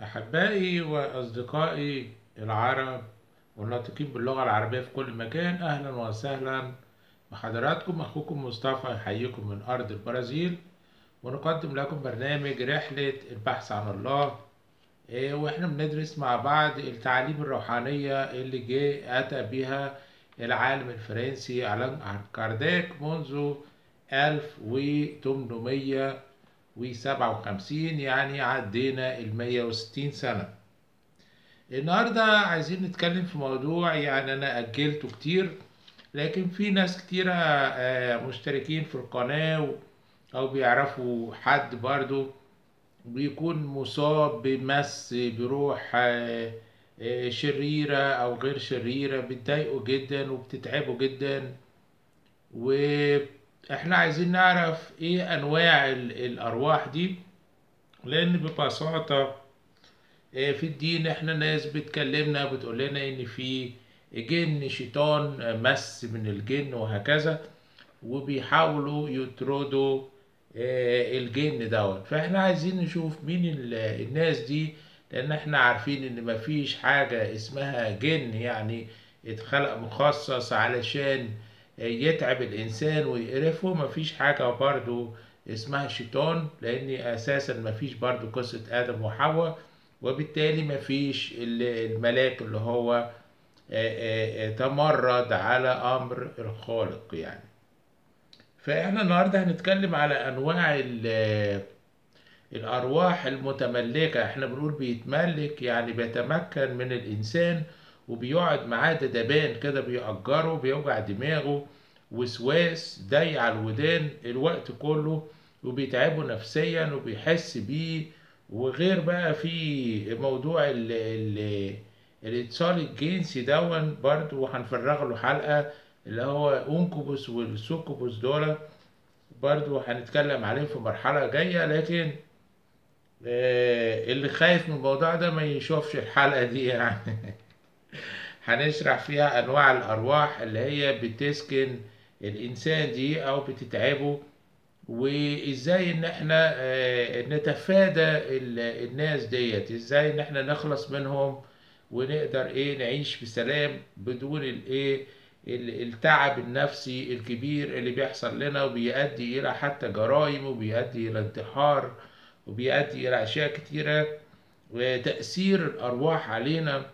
أحبائي وأصدقائي العرب والناطقين باللغة العربية في كل مكان أهلا وسهلا بحضراتكم أخوكم مصطفى يحييكم من أرض البرازيل ونقدم لكم برنامج رحلة البحث عن الله إيه، وإحنا بندرس مع بعض التعاليم الروحانية اللي جه أتى بها العالم الفرنسي ألان كارداك منذ 1857 يعني عدينا ال 160 سنة النهاردة عايزين نتكلم في موضوع يعني أنا أجلته كتير لكن في ناس كتيرة آه، مشتركين في القناة و- أو بيعرفوا حد برضو بيكون مصاب بمس بروح آه، آه، شريرة أو غير شريرة بتضايقه جدا وبتتعبه جدا وإحنا عايزين نعرف إيه أنواع ال- الأرواح دي لأن ببساطة آه، في الدين احنا ناس بتكلمنا بتقول لنا ان في جن شيطان آه، مس من الجن وهكذا وبيحاولوا يطردوا آه، الجن دوت فاحنا عايزين نشوف مين ال- الناس دي لان احنا عارفين ان مفيش حاجة اسمها جن يعني اتخلق مخصص علشان آه، يتعب الانسان ويقرفه مفيش حاجة برضو اسمها شيطان لان اساسا مفيش برضو قصة ادم وحواء وبالتالي مفيش ال- الملاك اللي هو آه، آه، آه، تمرد على امر الخالق يعني فاحنا النهارده هنتكلم على انواع ال- الارواح المتملكه احنا بنقول بيتملك يعني بيتمكن من الانسان وبيقعد معاه دبان كده بيأجره بيوجع دماغه وسواس ضيق على الودان الوقت كله وبيتعبه نفسيا وبيحس بيه وغير بقى في موضوع ال ال الاتصال الجنسي دون برضه وهنفرغ له حلقة اللي هو أونكوبوس والسوكوبوس دول برضه هنتكلم عليهم في مرحلة جاية لكن آه، اللي خايف من الموضوع ده ما يشوفش الحلقة دي يعني هنشرح فيها أنواع الأرواح اللي هي بتسكن الإنسان دي أو بتتعبه وإزاي إن إحنا آه، نتفادى ال- الناس ديت إزاي إن إحنا نخلص منهم ونقدر إيه نعيش بسلام بدون الإيه ال- التعب النفسي الكبير اللي بيحصل لنا وبيؤدي إلى حتى جرائم وبيؤدي إلى انتحار وبيؤدي إلى أشياء كتيرة وتأثير الأرواح علينا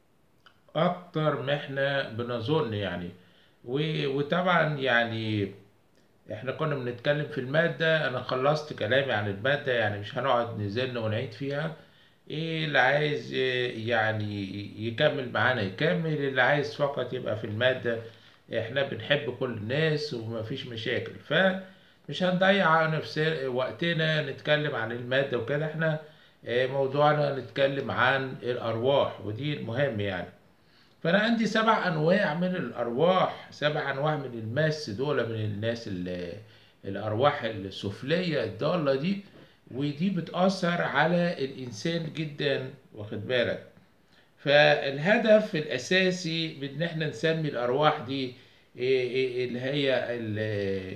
أكتر ما إحنا بنظن يعني و- وطبعا يعني إحنا كنا بنتكلم في المادة أنا خلصت كلامي عن المادة يعني مش هنقعد نزلنا ونعيد فيها إيه اللي عايز إيه، يعني يكمل معانا يكمل اللي عايز فقط يبقى في المادة إحنا بنحب كل الناس ومفيش مشاكل فمش هنضيع نفسنا وقتنا نتكلم عن المادة وكده إحنا آه، موضوعنا نتكلم عن الأرواح ودي المهم يعني فأنا عندي سبع أنواع من الأرواح سبع أنواع من الماس دول من الناس اللي الأرواح السفلية الضالة دي ودي بتأثر على الإنسان جدا واخد بالك فالهدف الأساسي من إن إحنا نسمي الأرواح دي إيه إيه اللي هي ال-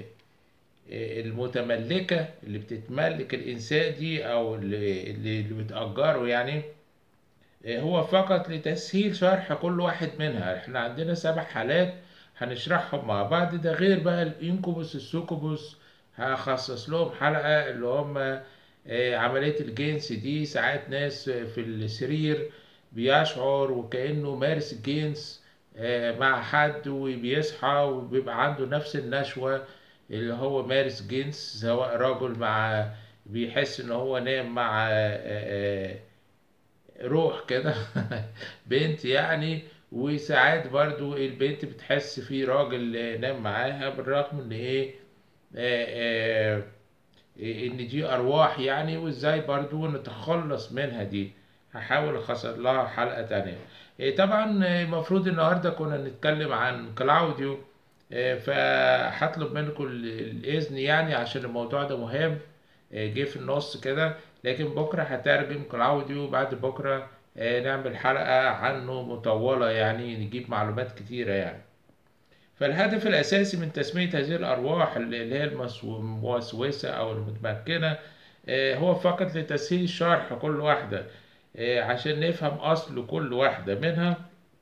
المتملكة اللي بتتملك الإنسان دي أو اللي, اللي اللي بتأجره يعني هو فقط لتسهيل شرح كل واحد منها احنا عندنا سبع حالات هنشرحهم مع بعض ده غير بقى الانكوبوس السوكوبوس هخصص لهم حلقة اللي هم آه، عملية الجنس دي ساعات ناس في السرير بيشعر وكأنه مارس الجنس آه، مع حد وبيصحى وبيبقى عنده نفس النشوة اللي هو مارس جنس سواء رجل مع بيحس ان هو نام مع آه، آه، روح كده بنت يعني وساعات برضو البنت بتحس في راجل نام معاها بالرغم ان ايه آه آه ان دي ارواح يعني وازاي برضو نتخلص منها دي هحاول اخصص لها حلقة تانية إيه طبعا المفروض النهاردة كنا نتكلم عن كلاوديو آه، فهطلب منكم ال- الاذن يعني عشان الموضوع ده مهم آه، جه في النص كده لكن بكرة هترجم كلاوديو بعد بكرة آه، نعمل حلقة عنه مطولة يعني نجيب معلومات كتيرة يعني فالهدف الأساسي من تسمية هذه الأرواح اللي هي المسو- الموسوسة أو المتمكنة آه، هو فقط لتسهيل شرح كل واحدة آه، عشان نفهم أصل كل واحدة منها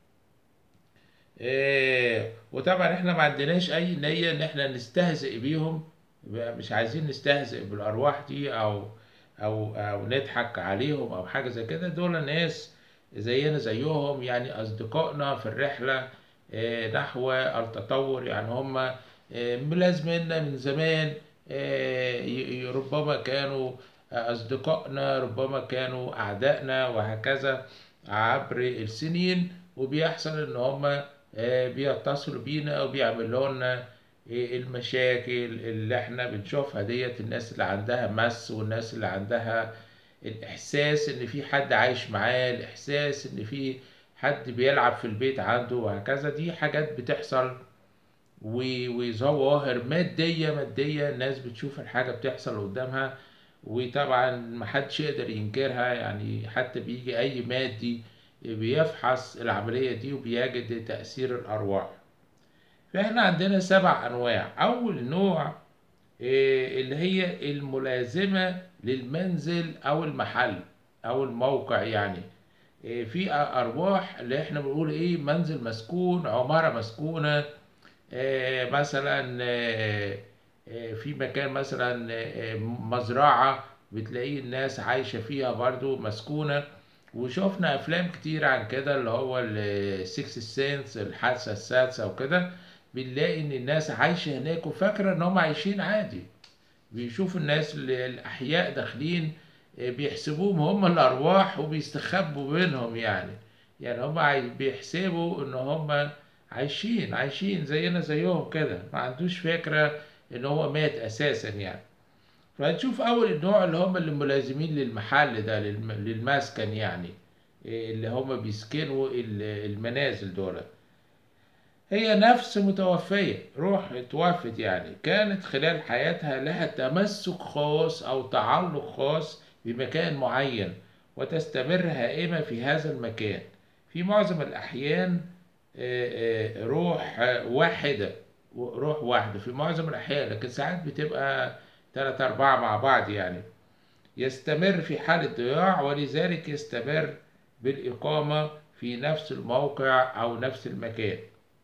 آه، وطبعا احنا ما عندناش أي نية إن احنا نستهزئ بيهم مش عايزين نستهزئ بالأرواح دي أو أو أو نضحك عليهم أو حاجة زي كده دول ناس زينا زيهم يعني أصدقائنا في الرحلة آه، نحو التطور يعني هم آه، ملازمينا من زمان آه، ي- ي- ربما كانوا أصدقائنا ربما كانوا أعدائنا وهكذا عبر السنين وبيحصل إن هم بيتصلوا بينا وبيعملوا لنا المشاكل اللي احنا بنشوفها ديت الناس اللي عندها مس والناس اللي عندها الإحساس إن في حد عايش معاه الإحساس إن في حد بيلعب في البيت عنده وهكذا دي حاجات بتحصل و- وظواهر مادية مادية الناس بتشوف الحاجة بتحصل قدامها وطبعا محدش يقدر ينكرها يعني حتى بيجي أي مادي بيفحص العملية دي وبيجد تأثير الأرواح فإحنا عندنا سبع أنواع أول نوع إيه، اللي هي الملازمة للمنزل أو المحل أو الموقع يعني إيه، في أرواح اللي احنا بنقول إيه منزل مسكون عمارة مسكونة آه، مثلا آه، آه، في مكان مثلا آه، مزرعة بتلاقي الناس عايشة فيها برضو مسكونة وشوفنا أفلام كتير عن كده اللي هو السكس سينس الحاسة السادسة وكده بنلاقي إن الناس عايشة هناك وفاكرة إن هم عايشين عادي بيشوفوا الناس اللي الأحياء داخلين آه، بيحسبوهم هم الأرواح وبيستخبوا بينهم يعني يعني هم عاي- بيحسبوا إن هم عايشين عايشين زينا زيهم كده ما عندوش فكرة إن هو مات أساسا يعني فهنشوف أول النوع اللي هم اللي ملازمين للمحل ده للم- للمسكن يعني إيه اللي هم بيسكنوا ال- المنازل دول هي نفس متوفية روح اتوفت يعني كانت خلال حياتها لها تمسك خاص أو تعلق خاص بمكان معين وتستمر هائمة في هذا المكان في معظم الأحيان آه، آه، روح آه، واحدة روح واحدة في معظم الأحيان لكن ساعات بتبقى ثلاثة أربعة مع بعض يعني يستمر في حالة ضياع ولذلك يستمر بالإقامة في نفس الموقع أو نفس المكان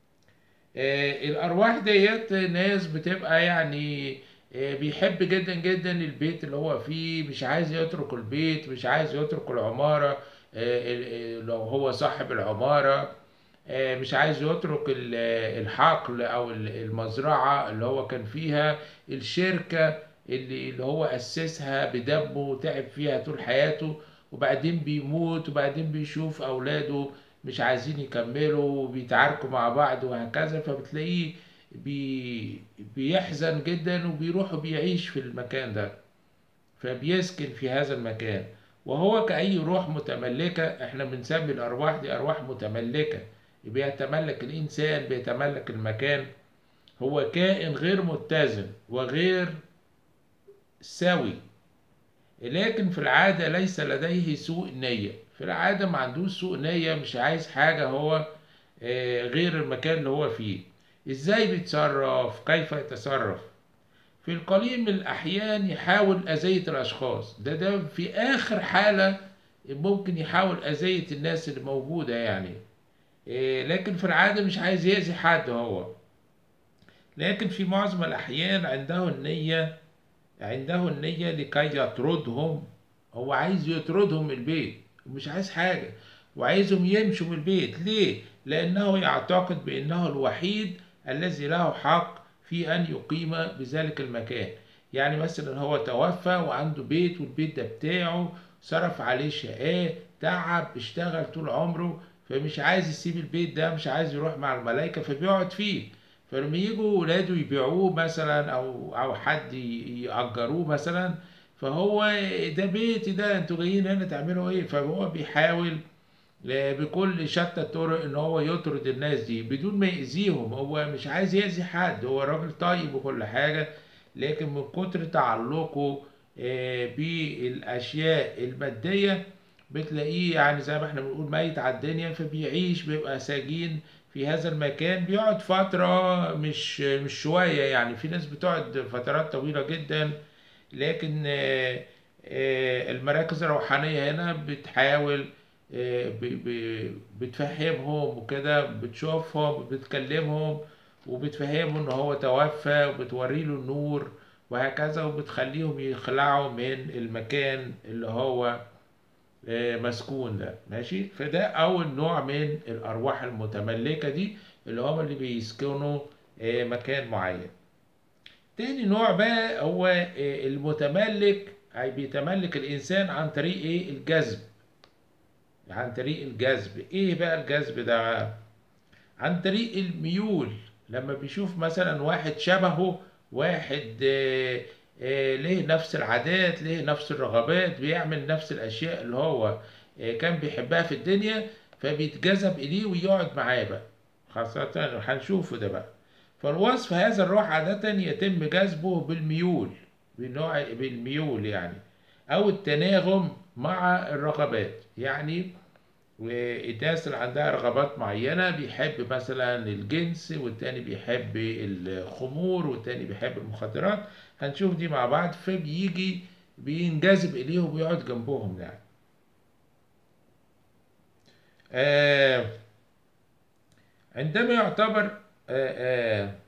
آه، الأرواح ديت ناس بتبقى يعني آه، بيحب جدا جدا البيت اللي هو فيه مش عايز يترك البيت مش عايز يترك العمارة آه، ال- ال- لو هو صاحب العمارة آه، مش عايز يترك ال- الحقل أو ال- المزرعة اللي هو كان فيها الشركة اللي اللي هو أسسها بدمه وتعب فيها طول حياته وبعدين بيموت وبعدين بيشوف أولاده مش عايزين يكملوا وبيتعاركوا مع بعض وهكذا فبتلاقيه بي بيحزن جدا وبيروح وبيعيش في المكان ده فبيسكن في هذا المكان وهو كأي روح متملكة احنا بنسمي الأرواح دي أرواح متملكة بيتملك الإنسان بيتملك المكان هو كائن غير متزن وغير سوي لكن في العادة ليس لديه سوء نية في العادة ما عندوش سوء نية مش عايز حاجة هو آه، غير المكان اللي هو فيه ازاي بيتصرف كيف يتصرف في القليل من الأحيان يحاول أذية الأشخاص ده ده في آخر حالة ممكن يحاول أذية الناس اللي موجودة يعني إيه، لكن في العادة مش عايز يأذي حد هو لكن في معظم الأحيان عنده النية عنده النية لكي يطردهم هو عايز يطردهم من البيت ومش عايز حاجة وعايزهم يمشوا من البيت ليه؟ لأنه يعتقد بأنه الوحيد الذي له حق في أن يقيم بذلك المكان يعني مثلا هو توفى وعنده بيت والبيت ده بتاعه صرف عليه شقاه تعب اشتغل طول عمره فمش عايز يسيب البيت ده مش عايز يروح مع الملائكة فبيقعد فيه فلما يجوا ولاده يبيعوه مثلا او او حد ي- يأجروه مثلا فهو ده بيتي ده انتوا جايين هنا تعملوا ايه فهو بيحاول ل- بكل شتى الطرق ان هو يطرد الناس دي بدون ما يأذيهم هو مش عايز يأذي حد هو راجل طيب وكل حاجة لكن من كتر تعلقه آه، بالاشياء المادية بتلاقيه يعني زي ما احنا بنقول ميت على الدنيا فبيعيش بيبقى سجين في هذا المكان بيقعد فترة مش مش شوية يعني في ناس بتقعد فترات طويلة جدا لكن آه، آه، المراكز الروحانية هنا بتحاول آه، ب- ب- بتفهمهم وكده بتشوفهم بتكلمهم وبتفهمهم ان هو توفى وبتوري له النور وهكذا وبتخليهم يخلعوا من المكان اللي هو آه، مسكون ده ماشي فده اول نوع من الارواح المتملكة دي اللي هم اللي بيسكنوا آه، مكان معين تاني نوع بقى هو آه، المتملك أي بيتملك الإنسان عن طريق إيه الجذب عن طريق الجذب إيه بقى الجذب ده عن طريق الميول لما بيشوف مثلا واحد شبهه واحد آه، آه، ليه نفس العادات ليه نفس الرغبات بيعمل نفس الأشياء اللي هو آه، كان بيحبها في الدنيا فبيتجذب إليه ويقعد معاه بقى خاصة هنشوفه ده بقى فالوصف هذا الروح عادة يتم جذبه بالميول بنوع بالميول يعني أو التناغم مع الرغبات يعني والناس اللي عندها رغبات معينة بيحب مثلا الجنس والتاني بيحب الخمور والتاني بيحب المخدرات هنشوف دي مع بعض فبيجي بينجذب إليهم ويقعد جنبهم يعني آه عندما يعتبر آه آه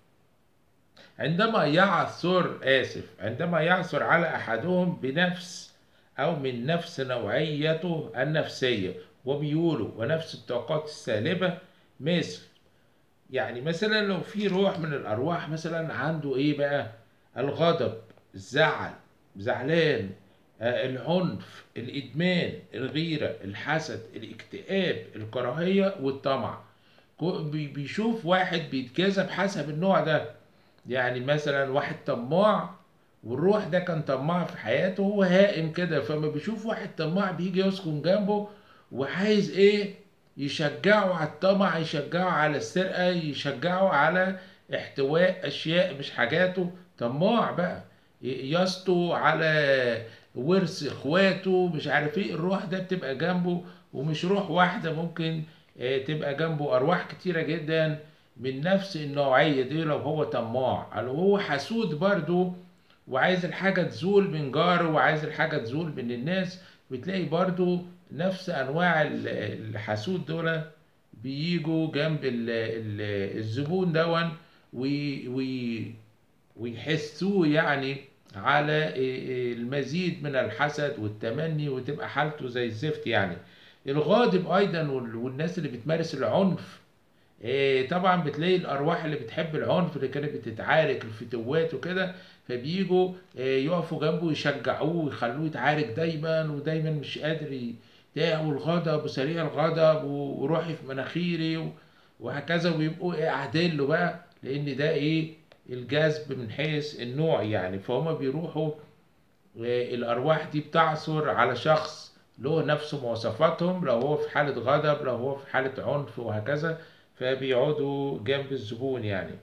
عندما يعثر آسف عندما يعثر على أحدهم بنفس أو من نفس نوعيته النفسية وميوله ونفس الطاقات السالبة مثل يعني مثلا لو في روح من الأرواح مثلا عنده إيه بقى الغضب الزعل زعلان آه، العنف الإدمان الغيرة الحسد الاكتئاب الكراهية والطمع كو- بي- بيشوف واحد بيتجذب حسب النوع ده يعني مثلا واحد طماع والروح ده كان طماع في حياته هو هائم كده فما بيشوف واحد طماع بيجي يسكن جنبه وعايز ايه يشجعه على الطمع يشجعه على السرقة يشجعه على احتواء اشياء مش حاجاته طماع بقى ي- يسطو على ورث اخواته مش عارف ايه الروح ده بتبقى جنبه ومش روح واحدة ممكن آه، تبقى جنبه ارواح كتيرة جدا من نفس النوعية دي لو هو طماع لو هو حسود برضو وعايز الحاجة تزول من جاره وعايز الحاجة تزول من الناس بتلاقي برضو نفس أنواع ال- الحسود دول بيجوا جنب ال- ال- الزبون دون وي- وي- ويحسوه يعني على المزيد من الحسد والتمني وتبقى حالته زي الزفت يعني الغاضب أيضا وال- والناس اللي بتمارس العنف إيه، طبعا بتلاقي الارواح اللي بتحب العنف اللي كانت بتتعارك الفتوات وكده فبيجوا إيه، يقفوا جنبه يشجعوه ويخلوه يتعارك دايما ودايما مش قادر ي- بتاع والغضب وسريع الغضب و- وروحي في مناخيري و- وهكذا ويبقوا ايه قاعدين له بقى لان ده ايه الجذب من حيث النوع يعني فهم بيروحوا إيه، الارواح دي بتعثر على شخص له نفس مواصفاتهم لو هو في حالة غضب لو هو في حالة عنف وهكذا فبيقعدوا جنب الزبون يعني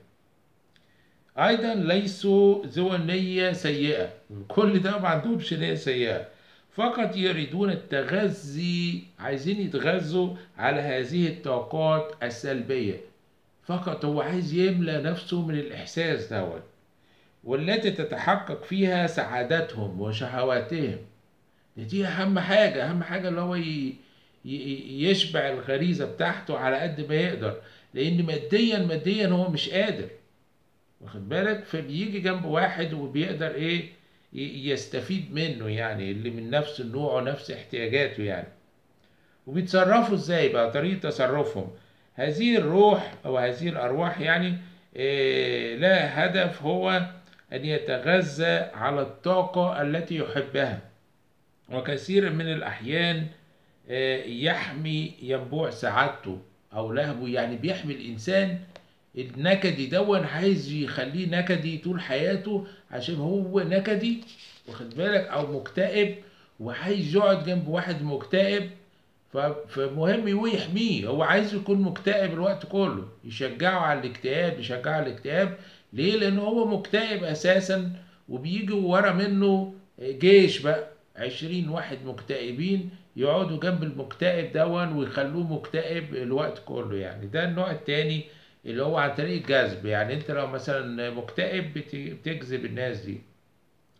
ايضا ليسوا ذو نية سيئة كل ده ما عندهمش نية سيئة فقط يريدون التغذي عايزين يتغذوا على هذه الطاقات السلبية فقط هو عايز يملى نفسه من الإحساس دوت والتي تتحقق فيها سعادتهم وشهواتهم دي أهم حاجة أهم حاجة اللي هو ي... ي- يشبع الغريزة بتاعته على قد ما يقدر لأن ماديا ماديا هو مش قادر واخد بالك فبيجي جنب واحد وبيقدر إيه ي- يستفيد منه يعني اللي من نفس النوع ونفس احتياجاته يعني وبيتصرفوا ازاي بقى طريقة تصرفهم هذه الروح او هذه الارواح يعني إيه لا هدف هو ان يتغذى على الطاقة التي يحبها وكثير من الاحيان آه، يحمي ينبوع سعادته او لهبه يعني بيحمي الانسان النكدي دون عايز يخليه نكدي طول حياته عشان هو نكدي واخد بالك او مكتئب وعايز يقعد جنب واحد مكتئب ف- فمهم هو يحميه هو عايز يكون مكتئب الوقت كله يشجعه على الاكتئاب يشجعه على الاكتئاب ليه لان هو مكتئب اساسا وبيجي ورا منه جيش بقى عشرين واحد مكتئبين يقعدوا جنب المكتئب دون ويخلوه مكتئب الوقت كله يعني ده النوع التاني اللي هو عن طريق الجذب يعني انت لو مثلا مكتئب بت- بتجذب الناس دي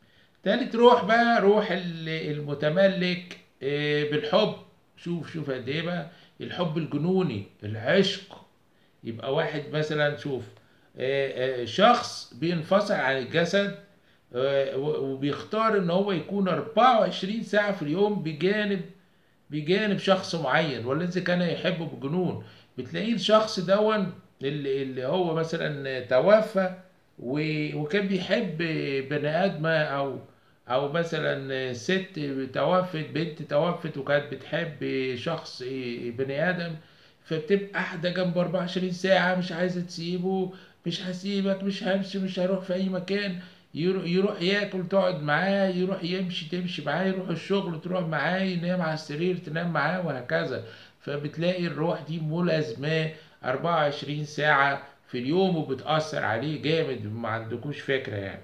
تالت روح بقى روح ال- المتملك آه، بالحب شوف شوف قد ايه بقى الحب الجنوني العشق يبقى واحد مثلا شوف آه، آه، شخص بينفصل عن الجسد آه، و- وبيختار ان هو يكون 24 ساعة في اليوم بجانب بجانب شخص معين والذي كان يحبه بجنون بتلاقيه الشخص دون اللي, اللي هو مثلا توفى و- وكان بيحب بني آدمة أو أو مثلا ست توفت بنت توفت وكانت بتحب شخص بني آدم فبتبقى قاعدة جنبه 24 ساعة مش عايزة تسيبه مش هسيبك مش همشي مش هروح في أي مكان يرو- يروح ياكل تقعد معاه يروح يمشي تمشي معاه يروح الشغل تروح معاه ينام على السرير تنام معاه وهكذا فبتلاقي الروح دي ملازماه 24 ساعة في اليوم وبتأثر عليه جامد ما عندكوش فكرة يعني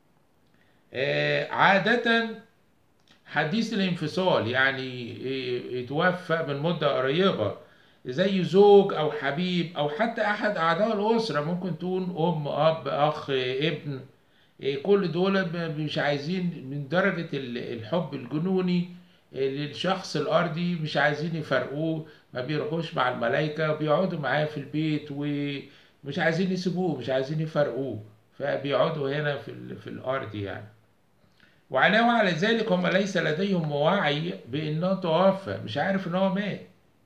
آه، عادة حديث الانفصال يعني إيه، يتوفى من مدة قريبة زي زوج أو حبيب أو حتى أحد أعضاء الأسرة ممكن تكون أم أب أخ ابن إيه، كل دول ب- مش عايزين من درجة ال- الحب الجنوني إيه، للشخص الأرضي مش عايزين يفرقوه ما بيروحوش مع الملايكة بيقعدوا معاه في البيت ومش عايزين يسيبوه مش عايزين يفرقوه فبيقعدوا هنا في, ال- في الأرض يعني وعلاوة على ذلك هم ليس لديهم وعي بأنه توفى مش عارف إن هو مات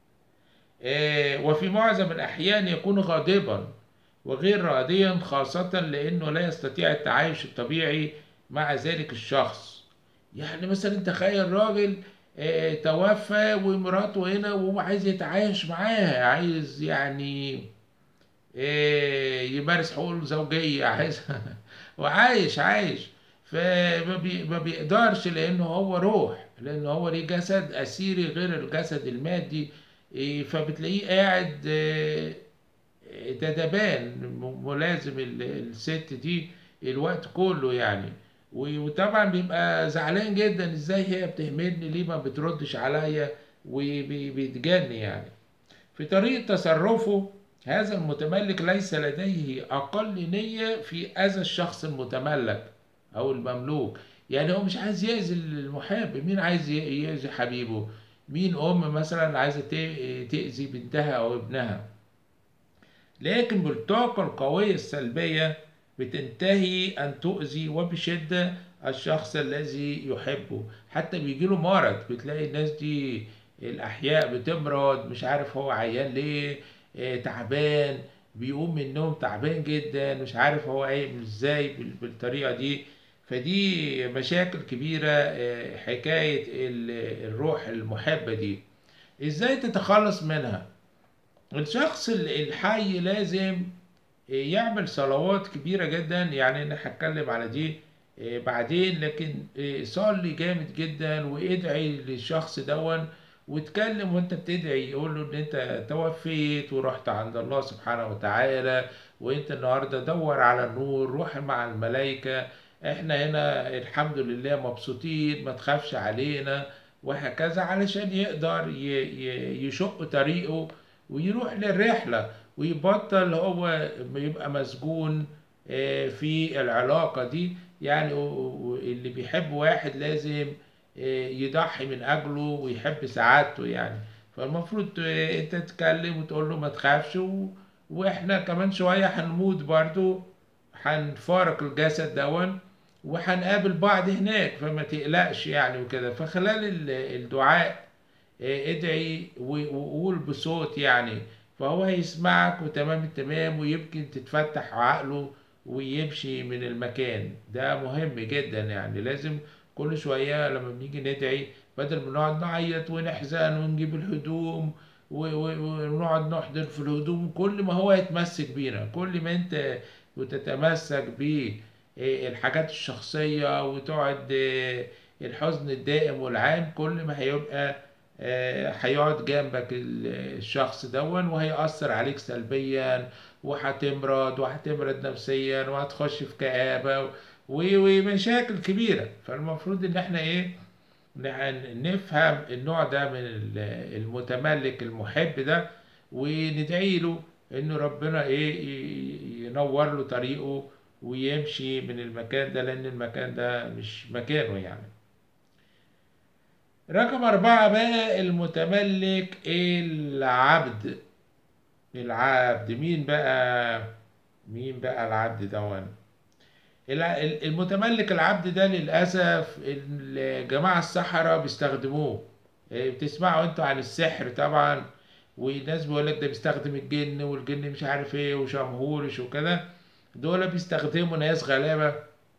آه، وفي معظم الأحيان يكون غاضبا وغير راضيا خاصة لأنه لا يستطيع التعايش الطبيعي مع ذلك الشخص يعني مثلا تخيل راجل آه، توفى ومراته هنا وهو عايز يتعايش معاها عايز يعني آه، يمارس حقوقه الزوجية عايز وعايش عايش فما بي- ما بيقدرش لأنه هو روح لأنه هو ليه جسد أسيري غير الجسد المادي إيه، فبتلاقيه قاعد آه، دبان م- ملازم ال- الست دي الوقت كله يعني و- وطبعا بيبقى زعلان جدا ازاي هي بتهملني ليه ما بتردش عليا وبيتجني يعني في طريقة تصرفه هذا المتملك ليس لديه أقل نية في أذى الشخص المتملك أو المملوك يعني هو مش عايز يأذي المحب مين عايز ي- يأذي حبيبه مين أم مثلا عايزة ت- تأذي بنتها أو ابنها لكن بالطاقة القوية السلبية بتنتهي أن تؤذي وبشدة الشخص الذي يحبه حتى بيجيله مرض بتلاقي الناس دي الأحياء بتمرض مش عارف هو عيان ليه آه، تعبان بيقوم من النوم تعبان جدا مش عارف هو قايم ازاي بال- بالطريقة دي فدي مشاكل كبيرة آه، حكاية ال- الروح المحبة دي ازاي تتخلص منها الشخص ال- الحي لازم يعمل صلوات كبيرة جدا يعني أنا هتكلم على دي آه، بعدين لكن آه، صلي جامد جدا وادعي للشخص دون واتكلم وانت بتدعي يقول له ان انت توفيت ورحت عند الله سبحانه وتعالى وانت النهارده دور على النور روح مع الملائكة احنا هنا الحمد لله مبسوطين ما تخافش علينا وهكذا علشان يقدر ي- ي- يشق طريقه ويروح للرحلة ويبطل هو يبقى مسجون آه، في العلاقة دي يعني و- و- اللي بيحب واحد لازم آه، يضحي من أجله ويحب سعادته يعني فالمفروض آه، انت تتكلم وتقول له ما تخافش و... واحنا كمان شوية هنموت برضو هنفارق الجسد دون وهنقابل بعض هناك فما تقلقش يعني وكده فخلال ال- الدعاء آه، ادعي و- وقول بصوت يعني فهو هيسمعك وتمام التمام ويمكن تتفتح عقله ويمشي من المكان ده مهم جدا يعني لازم كل شوية لما بنيجي ندعي بدل ما نقعد نعيط ونحزن ونجيب الهدوم و- و- ونقعد نحضن في الهدوم كل ما هو يتمسك بينا كل ما انت وتتمسك بالحاجات الشخصية وتقعد آه، الحزن الدائم والعام كل ما هيبقى آه، هيقعد جنبك ال- الشخص دون وهيأثر عليك سلبيا وهتمرض وهتمرض نفسيا وهتخش في كآبة و- ومشاكل كبيرة فالمفروض ان احنا ايه نع- نفهم النوع ده من ال- المتملك المحب ده وندعي له ان ربنا ايه ي- ينور له طريقه ويمشي من المكان ده لأن المكان ده مش مكانه يعني رقم أربعة بقى المتملك العبد العبد مين بقى مين بقى العبد دون الع- ال- المتملك العبد ده للأسف الجماعة السحرة بيستخدموه إيه، بتسمعوا انتوا عن السحر طبعا والناس بيقول لك ده بيستخدم الجن والجن مش عارف ايه وشمهورش وكده دول بيستخدموا ناس غلابة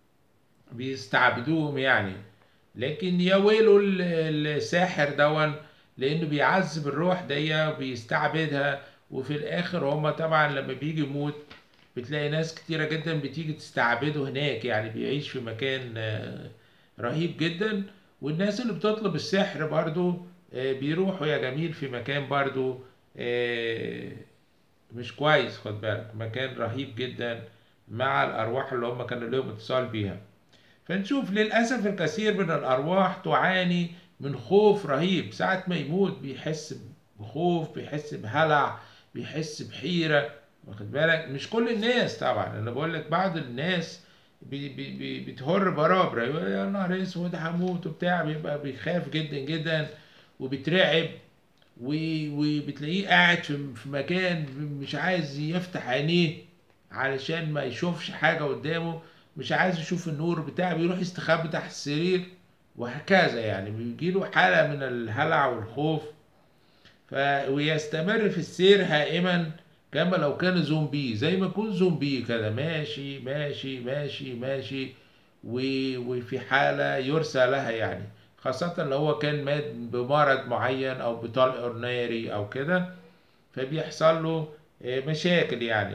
بيستعبدوهم يعني لكن يا ويله ال- الساحر دون لانه بيعذب الروح دي بيستعبدها وفي الاخر هما طبعا لما بيجي يموت بتلاقي ناس كتيرة جدا بتيجي تستعبده هناك يعني بيعيش في مكان آه، رهيب جدا والناس اللي بتطلب السحر برضو آه، بيروحوا يا جميل في مكان برضو آه، مش كويس خد بالك مكان رهيب جدا مع الأرواح اللي هم كانوا لهم اتصال بيها فنشوف للأسف الكثير من الأرواح تعاني من خوف رهيب ساعة ما يموت بيحس بخوف بيحس بهلع بيحس بحيرة واخد بالك مش كل الناس طبعا أنا بقول لك بعض الناس بي بي بي بتهر برابرة يقول يا نهار اسود هموت وبتاع بيبقى بيخاف جدا جدا وبيترعب و- وبتلاقيه قاعد في في مكان مش عايز يفتح عينيه علشان ما يشوفش حاجة قدامه مش عايز يشوف النور بتاعه بيروح يستخبى تحت السرير وهكذا يعني بيجيله حالة من الهلع والخوف ف... ويستمر في السير هائما كما لو كان زومبي زي ما يكون زومبي كده ماشي ماشي ماشي ماشي و... وفي حالة يرثى لها يعني خاصة لو هو كان مات بمرض معين أو بطلق ناري أو كده فبيحصل له آه، مشاكل يعني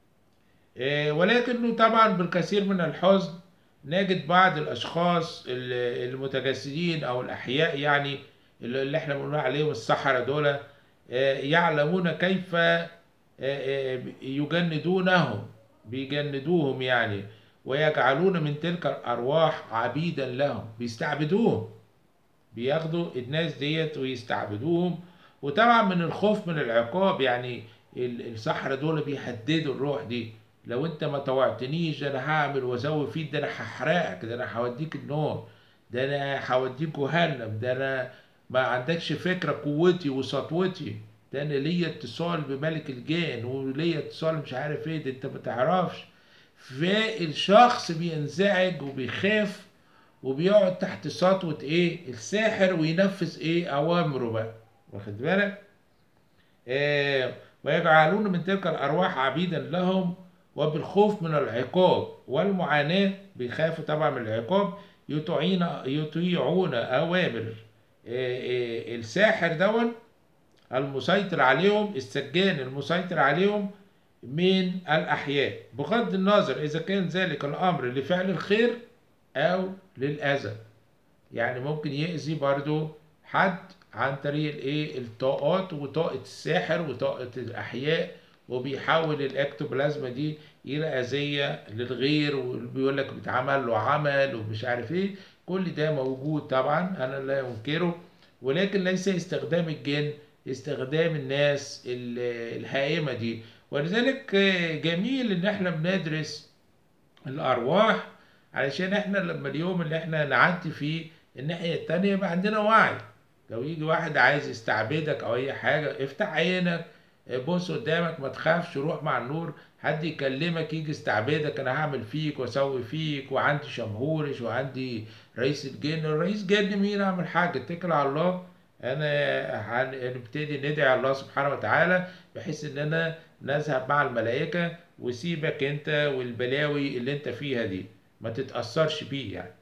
آه، ولكنه طبعا بالكثير من الحزن نجد بعض الأشخاص ال- المتجسدين أو الأحياء يعني اللي اللي احنا بنقول عليهم السحرة دول آه، يعلمون كيف آه، آه، يجندونهم بيجندوهم يعني ويجعلون من تلك الأرواح عبيدا لهم بيستعبدوهم بياخدوا الناس ديت ويستعبدوهم وطبعا من الخوف من العقاب يعني ال- السحرة دول بيهددوا الروح دي لو انت ما طوعتنيش ده انا هعمل واسوي فيك ده انا هحرقك ده انا هوديك النار ده انا هوديك جهنم ده انا ما عندكش فكرة قوتي وسطوتي ده انا ليا اتصال بملك الجان وليا اتصال مش عارف ايه ده انت ما تعرفش فالشخص بينزعج وبيخاف وبيقعد تحت سطوة ايه الساحر وينفذ ايه اوامره بقى واخد بالك آه ويجعلون من تلك الارواح عبيدا لهم وبالخوف من العقاب والمعاناة بيخافوا طبعا من العقاب يطيعون يطيعون اوامر آه آه الساحر دون المسيطر عليهم السجان المسيطر عليهم من الأحياء بغض النظر إذا كان ذلك الأمر لفعل الخير أو للأذى يعني ممكن يأذي برضو حد عن طريق الايه الطاقات وطاقة الساحر وطاقة الأحياء وبيحول الأكتوبلازما دي إلى أذية للغير وبيقول لك بيتعمل له عمل ومش عارف إيه كل ده موجود طبعا أنا لا أنكره ولكن ليس استخدام الجن استخدام الناس ال- الهائمة دي ولذلك جميل إن إحنا بندرس الأرواح علشان إحنا لما اليوم اللي إحنا نعدي فيه الناحية التانية يبقى عندنا وعي لو يجي واحد عايز يستعبدك أو أي حاجة افتح عينك بص قدامك ما تخافش روح مع النور حد يكلمك يجي يستعبدك انا هعمل فيك واسوي فيك وعندي شمهورش وعندي رئيس الجن الرئيس جن مين اعمل حاجه اتكل على الله انا هنبتدي ندعي الله سبحانه وتعالى بحيث ان انا نذهب مع الملائكه وسيبك انت والبلاوي اللي انت فيها دي ما تتاثرش بيه يعني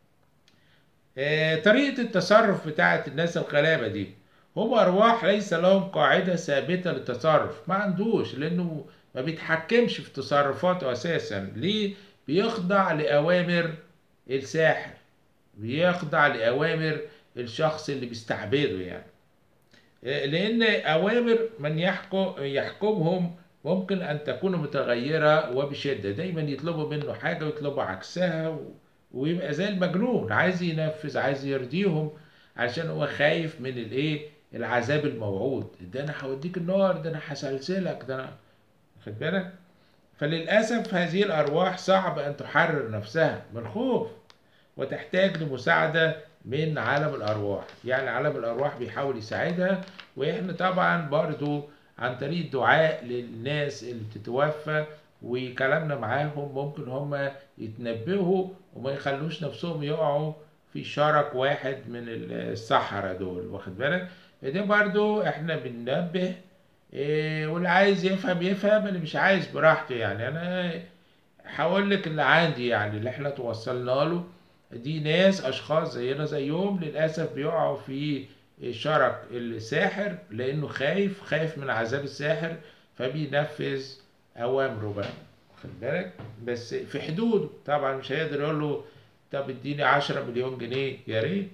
آه، طريقه التصرف بتاعت الناس الغلابه دي هم أرواح ليس لهم قاعدة ثابتة للتصرف ما عندوش لأنه ما بيتحكمش في تصرفاته أساسا ليه بيخضع لأوامر الساحر بيخضع لأوامر الشخص اللي بيستعبده يعني لأن أوامر من يحكم يحكمهم ممكن أن تكون متغيرة وبشدة دايما يطلبوا منه حاجة ويطلبوا عكسها و... ويبقى زي المجنون عايز ينفذ عايز يرضيهم عشان هو خايف من الايه العذاب الموعود ده انا هوديك النار ده انا هسلسلك ده انا خد بالك فللأسف هذه الأرواح صعب أن تحرر نفسها من الخوف وتحتاج لمساعدة من عالم الأرواح يعني عالم الأرواح بيحاول يساعدها وإحنا طبعا برضو عن طريق الدعاء للناس اللي بتتوفى وكلامنا معاهم ممكن هم يتنبهوا وما يخلوش نفسهم يقعوا في شرك واحد من السحرة دول واخد بالك ده برضو احنا بننبه إيه واللي عايز يفهم يفهم اللي مش عايز براحته يعني انا هقول لك اللي عندي يعني اللي احنا توصلنا له دي ناس اشخاص زينا زيهم للاسف بيقعوا في شرك الساحر لانه خايف خايف من عذاب الساحر فبينفذ اوامره بقى خد بالك بس في حدوده طبعا مش هيقدر يقول له طب اديني 10 مليون جنيه يا ريت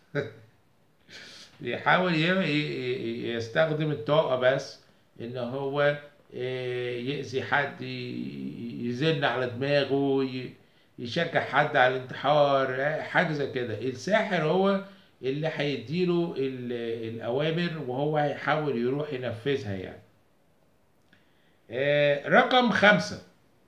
يحاول يستخدم الطاقة بس ان هو يأذي حد يزن على دماغه يشجع حد على الانتحار حاجة زي كده الساحر هو اللي هيديله الأوامر وهو هيحاول يروح ينفذها يعني رقم خمسة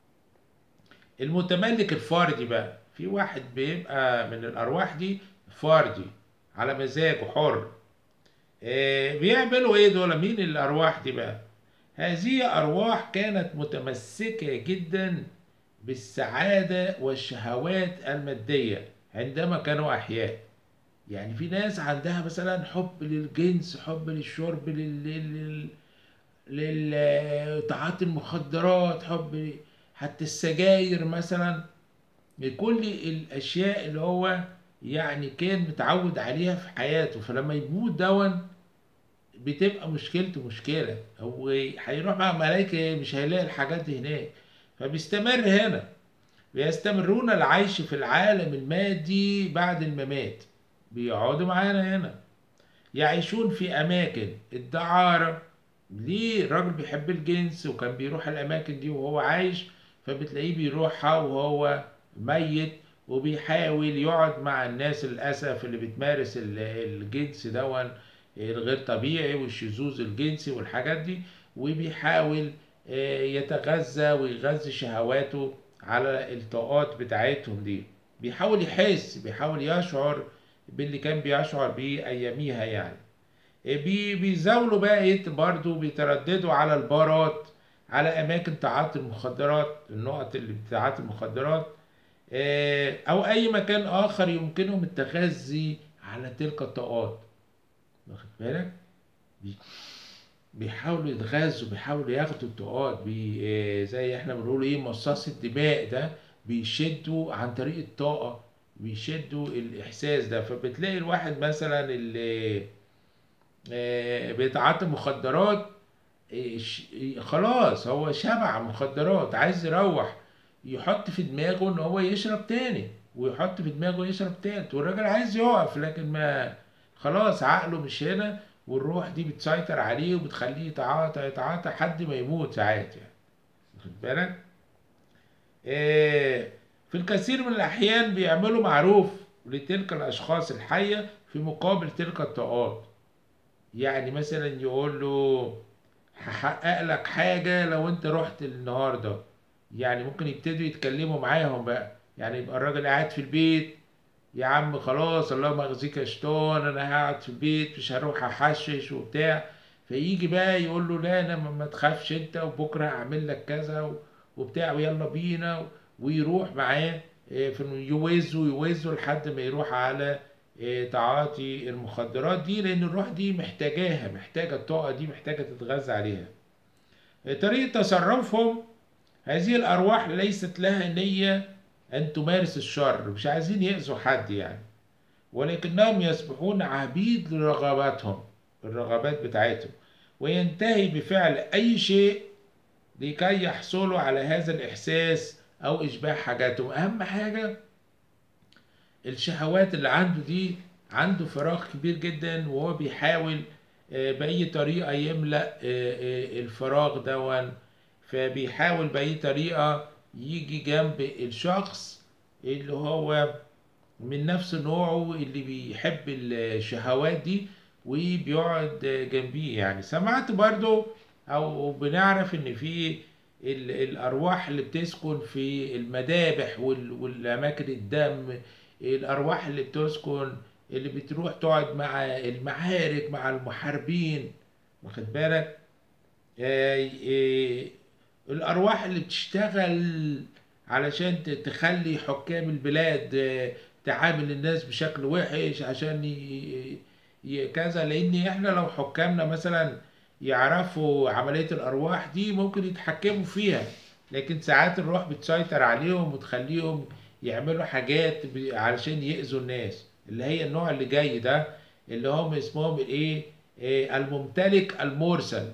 المتملك الفردي بقى في واحد بيبقى من الأرواح دي فردي على مزاجه حر بيعملوا ايه دول مين الأرواح دي بقى هذه أرواح كانت متمسكة جدا بالسعادة والشهوات المادية عندما كانوا أحياء يعني في ناس عندها مثلا حب للجنس حب للشرب لل... لل... لتعاطي المخدرات حب حتى السجاير مثلا كل الاشياء اللي هو يعني كان متعود عليها في حياته فلما يموت دون بتبقى مشكلته مشكله هو هيروح مع ملائكه مش هيلاقي الحاجات دي هناك فبيستمر هنا بيستمرون العيش في العالم المادي بعد الممات بيقعدوا معانا هنا يعيشون في اماكن الدعاره ليه الراجل بيحب الجنس وكان بيروح الاماكن دي وهو عايش فبتلاقيه بيروحها وهو ميت وبيحاول يقعد مع الناس للاسف اللي بتمارس الجنس دون الغير طبيعي والشذوذ الجنسي والحاجات دي وبيحاول يتغذى ويغذي شهواته على الطاقات بتاعتهم دي بيحاول يحس بيحاول يشعر باللي كان بيشعر بيه اياميها يعني بي بيزاولوا بقى ايه برضه بيترددوا على البارات على اماكن تعاطي المخدرات النقط اللي بتاعات المخدرات او اي مكان اخر يمكنهم التغذي على تلك الطاقات واخد بالك بيحاولوا يتغذوا بيحاولوا ياخدوا الطاقات بي زي احنا بنقول ايه مصاص الدماء ده بيشدوا عن طريق الطاقه بيشدوا الاحساس ده فبتلاقي الواحد مثلا اللي بيتعاطى مخدرات خلاص هو شبع مخدرات عايز يروح يحط في دماغه ان هو يشرب تاني ويحط في دماغه يشرب تالت والراجل عايز يقف لكن ما خلاص عقله مش هنا والروح دي بتسيطر عليه وبتخليه يتعاطى يتعاطى لحد ما يموت ساعات يعني واخد بالك إيه في الكثير من الأحيان بيعملوا معروف لتلك الأشخاص الحية في مقابل تلك الطاقات يعني مثلا يقول له هحقق لك حاجة لو انت رحت النهاردة يعني ممكن يبتدوا يتكلموا معاهم بقى يعني يبقى الراجل قاعد في البيت يا عم خلاص اللهم يخزيك يا شيطان انا قاعد في البيت مش هروح احشش وبتاع فيجي بقى يقول له لا انا ما تخافش انت وبكره هعمل لك كذا وبتاع ويلا بينا ويروح معاه في يوزه يوزه لحد ما يروح على تعاطي المخدرات دي لان الروح دي محتاجاها محتاجه الطاقه دي محتاجه تتغذى عليها طريقه تصرفهم هذه الارواح ليست لها نيه ان تمارس الشر مش عايزين يأذوا حد يعني ولكنهم يصبحون عبيد لرغباتهم الرغبات بتاعتهم وينتهي بفعل اي شيء لكي يحصلوا على هذا الاحساس او اشباع حاجاتهم اهم حاجه الشهوات اللي عنده دي عنده فراغ كبير جدا وهو بيحاول بأي طريقة يملأ الفراغ دون فبيحاول بأي طريقة يجي جنب الشخص اللي هو من نفس نوعه اللي بيحب الشهوات دي وبيقعد جنبيه يعني سمعت برضو او بنعرف ان في ال- الأرواح اللي بتسكن في المذابح وال- والأماكن الدم الأرواح اللي بتسكن اللي بتروح تقعد مع المعارك مع المحاربين واخد بالك آه، آه، الأرواح اللي بتشتغل علشان ت- تخلي حكام البلاد آه، تعامل الناس بشكل وحش عشان ي- ي- كذا لأن احنا لو حكامنا مثلا يعرفوا عملية الأرواح دي ممكن يتحكموا فيها لكن ساعات الروح بتسيطر عليهم وتخليهم يعملوا حاجات ب- علشان يأذوا الناس اللي هي النوع اللي جاي ده اللي هم اسمهم الايه إيه، الممتلك المرسل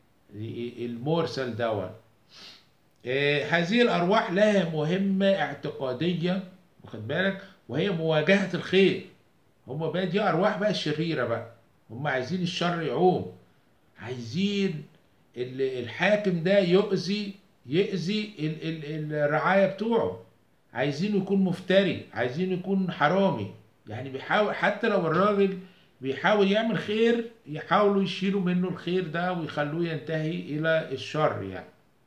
المرسل دوت إيه، هذه الأرواح لها مهمة اعتقادية واخد بالك وهي مواجهة الخير هم بقى دي أرواح بقى الشريرة بقى هم عايزين الشر يعوم عايزين ال- الحاكم ده يؤذي يأذي ال- ال- الرعاية بتوعه عايزينه يكون مفتري عايزينه يكون حرامي يعني بيحاول حتى لو الراجل بيحاول يعمل خير يحاولوا يشيلوا منه الخير ده ويخلوه ينتهي إلى الشر يعني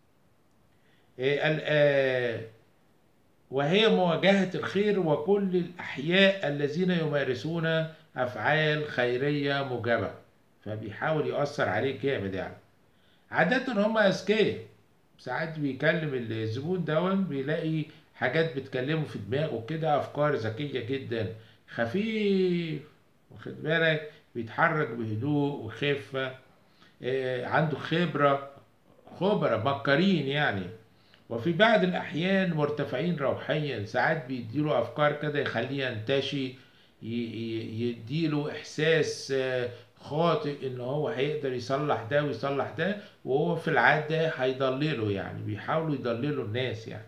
إيه ال- آه، وهي مواجهة الخير وكل الأحياء الذين يمارسون أفعال خيرية موجبة فبيحاول يأثر عليه جامد يعني عادة هم أذكياء ساعات بيكلم الزبون دون بيلاقي حاجات بتكلمه في دماغه كده أفكار ذكية جدا خفيف واخد بالك بيتحرك بهدوء وخفة آه، عنده خبرة خبرة بكرين يعني وفي بعض الأحيان مرتفعين روحيا ساعات بيديله أفكار كده يخليه ينتشي ي- ي- يديله إحساس آه، خاطئ إن هو هيقدر يصلح ده ويصلح ده وهو في العادة هيضلله يعني بيحاولوا يضللوا الناس يعني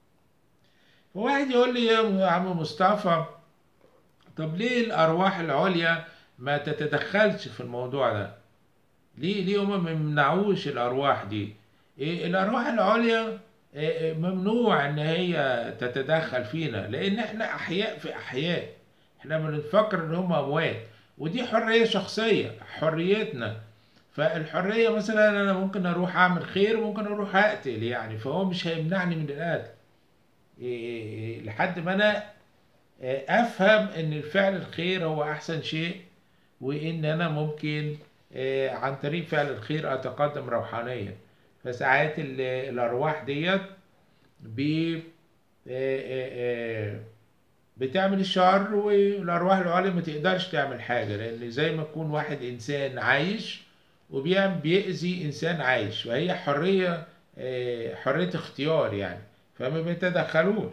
فواحد يقول لي يا عم مصطفى طب ليه الأرواح العليا ما تتدخلش في الموضوع ده ليه ليه هما ما يمنعوش الأرواح دي إيه الأرواح العليا إيه، إيه، ممنوع إن هي تتدخل فينا لأن إحنا أحياء في أحياء إحنا بنفكر إن هم أموات ودي حرية شخصية حريتنا فالحرية مثلا أنا ممكن أروح أعمل خير ممكن أروح أقتل يعني فهو مش هيمنعني من القتل إيه، إيه، إيه، لحد ما أنا آه، أفهم إن الفعل الخير هو أحسن شيء وإن أنا ممكن آه، عن طريق فعل الخير أتقدم روحانيا فساعات ال- الأرواح ديت بي آه، آه، آه، بتعمل الشر والأرواح العليا ما تقدرش تعمل حاجة لأن زي ما يكون واحد إنسان عايش وبيعمل بيأذي إنسان عايش وهي حرية آه، حرية اختيار يعني فما بيتدخلوش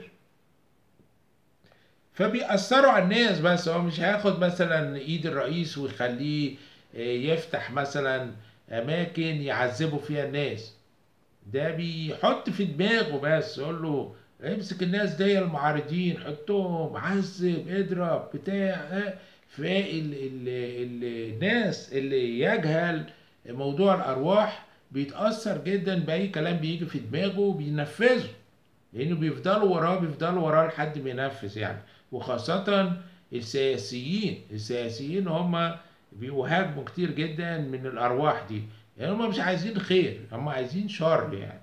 فبيأثروا على الناس بس هو مش هياخد مثلا ايد الرئيس ويخليه آه، يفتح مثلا اماكن يعذبوا فيها الناس ده بيحط في دماغه بس يقول له امسك الناس دي المعارضين حطهم عذب اضرب بتاع آه. فال ال ال الناس اللي يجهل موضوع الارواح بيتأثر جدا بأي كلام بيجي في دماغه وبينفذه لأنه بيفضلوا وراه بيفضلوا وراه لحد ما ينفذ يعني وخاصة السياسيين السياسيين هم بيهاجموا كتير جدا من الأرواح دي يعني هم مش عايزين خير هم عايزين شر يعني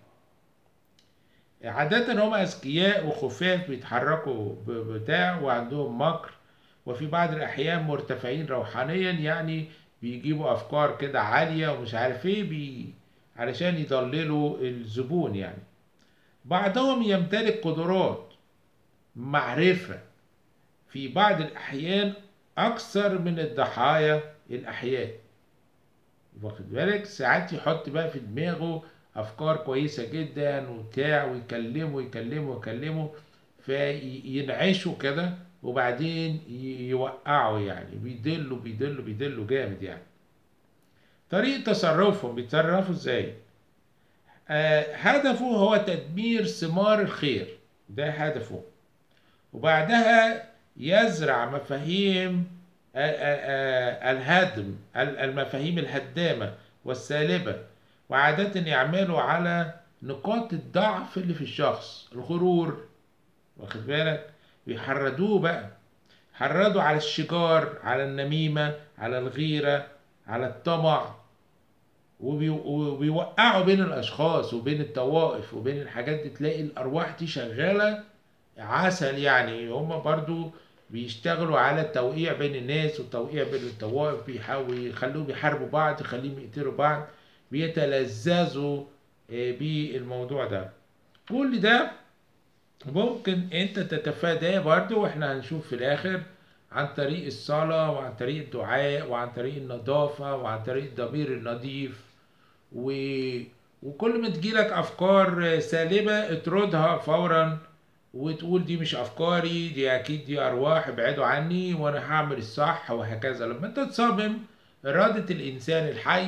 عادة هم أذكياء وخفاف بيتحركوا ب- بتاع وعندهم مكر وفي بعض الأحيان مرتفعين روحانيا يعني بيجيبوا أفكار كده عالية ومش عارف إيه بي علشان يضللوا الزبون يعني بعضهم يمتلك قدرات معرفة في بعض الأحيان أكثر من الضحايا الأحياء واخد بالك ساعات يحط بقى في دماغه أفكار كويسة جدا وبتاع ويكلمه يكلمه يكلمه فينعشوا كده وبعدين ي- يوقعوا يعني بيدلوا بيدلوا بيدلوا جامد يعني طريقة تصرفهم بيتصرفوا ازاي؟ آه، هدفه هو تدمير ثمار الخير ده هدفه وبعدها يزرع مفاهيم آه، آه، آه، الهدم ال- المفاهيم الهدامة والسالبة وعادة يعملوا على نقاط الضعف اللي في الشخص الغرور واخد بالك بيحردوه بقى حردوا على الشجار على النميمة على الغيرة على الطمع وبي- وبيوقعوا بين الاشخاص وبين الطوائف وبين الحاجات دي تلاقي الارواح دي شغاله عسل يعني هم برضو بيشتغلوا على التوقيع بين الناس والتوقيع بين الطوائف بيحاولوا يخلوهم بيحاربوا بعض يخليهم يقتلوا بعض بيتلذذوا آه، بالموضوع ده كل ده ممكن انت تتفاداه برضو واحنا هنشوف في الاخر عن طريق الصلاة وعن طريق الدعاء وعن طريق النظافة وعن طريق الضمير النظيف و... وكل ما تجيلك افكار سالبة اطردها فورا وتقول دي مش افكاري دي اكيد دي ارواح ابعدوا عني وانا هعمل الصح وهكذا لما انت تصمم ارادة الانسان الحي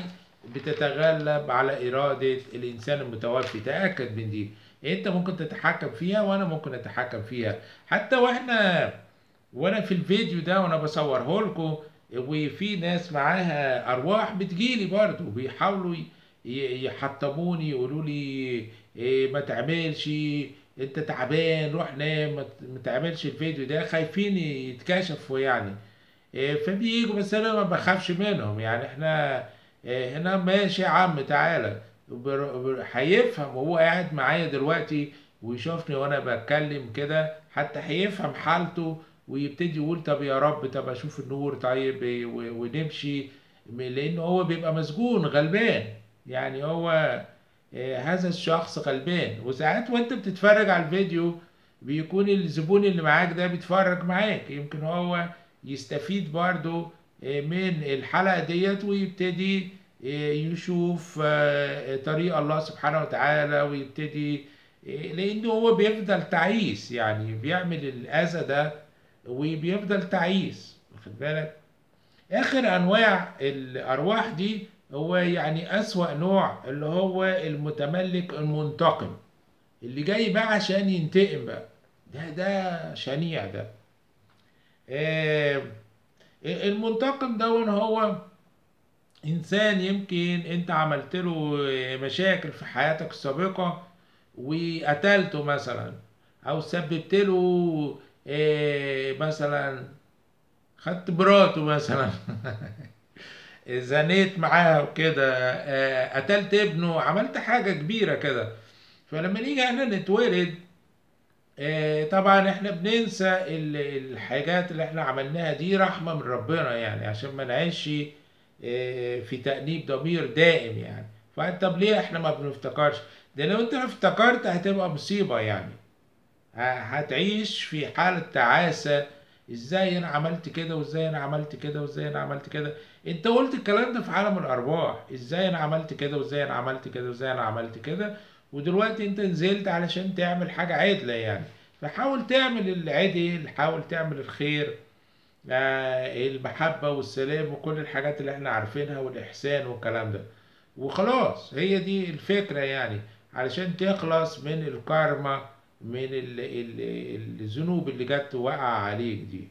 بتتغلب على ارادة الانسان المتوفي تأكد من دي انت ممكن تتحكم فيها وانا ممكن اتحكم فيها حتى واحنا وانا في الفيديو ده وانا بصوره لكم وفي ناس معاها ارواح بتجيلي برضو بيحاولوا ي- ي- يحطموني يقولوا لي إيه ما تعملش انت تعبان روح نام ما ت- ما تعملش الفيديو ده خايفين يتكشفوا يعني إيه فبييجوا بس انا ما بخافش منهم يعني احنا إيه هنا ماشي يا عم تعالى بر- بر- هيفهم وهو قاعد معايا دلوقتي ويشوفني وانا بتكلم كده حتى هيفهم حالته ويبتدي يقول طب يا رب طب اشوف النور طيب إيه، و- ونمشي لان هو بيبقى مسجون غلبان يعني هو آه، هذا الشخص غلبان وساعات وانت بتتفرج على الفيديو بيكون الزبون اللي معاك ده بيتفرج معاك يمكن هو يستفيد برضو آه، من الحلقة ديت ويبتدي آه، يشوف آه، طريق الله سبحانه وتعالى ويبتدي آه، لأنه هو بيفضل تعيس يعني بيعمل الأذى ده وبيفضل تعيس واخد بالك آخر أنواع الأرواح دي هو يعني أسوأ نوع اللي هو المتملك المنتقم اللي جاي بقى عشان ينتقم بقى ده ده شنيع ده آه، المنتقم ده هو إنسان يمكن أنت عملت له مشاكل في حياتك السابقة وقتلته مثلا أو سببت له آه، مثلا خدت مراته مثلا زنيت معاها وكده آه، قتلت ابنه عملت حاجة كبيرة كده فلما نيجي احنا نتولد آه، طبعا احنا بننسى ال- الحاجات اللي احنا عملناها دي رحمة من ربنا يعني عشان ما نعيش آه، في تأنيب ضمير دائم يعني فانت طب ليه احنا ما بنفتكرش ده لو انت افتكرت هتبقى مصيبة يعني ه- هتعيش في حالة تعاسة ازاي انا عملت كده وازاي انا عملت كده وازاي انا عملت كده انت قلت الكلام ده في عالم الارواح ازاي انا عملت كده وازاي انا عملت كده وازاي انا عملت كده ودلوقتي انت نزلت علشان تعمل حاجة عدلة يعني فحاول تعمل العدل حاول تعمل الخير آه، المحبة والسلام وكل الحاجات اللي احنا عارفينها والإحسان والكلام ده وخلاص هي دي الفكرة يعني علشان تخلص من الكارما من ال ال الذنوب اللي جت وقع عليك دي